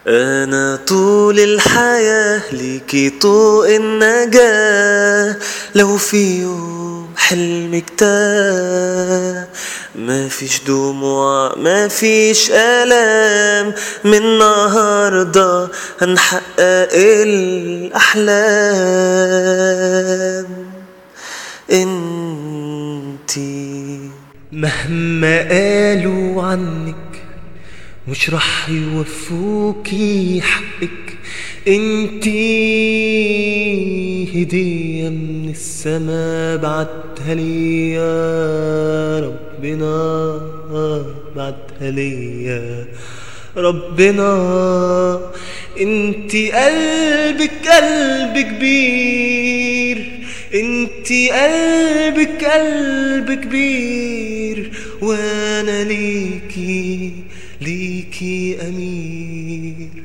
أنا طول الحياة ليكي طوق النجاة لو في يوم حلمك تاه ما فيش دموع ما فيش ألام من النهاردة هنحقق الأحلام انتي مهما قالوا عنك مش رح يوفوكي حقك انتي هدية من السما بعتها لي يا ربنا بعتها لي يا ربنا انتي قلبك قلب كبير انتي قلبك قلب كبير وانا ليكي ليكي امير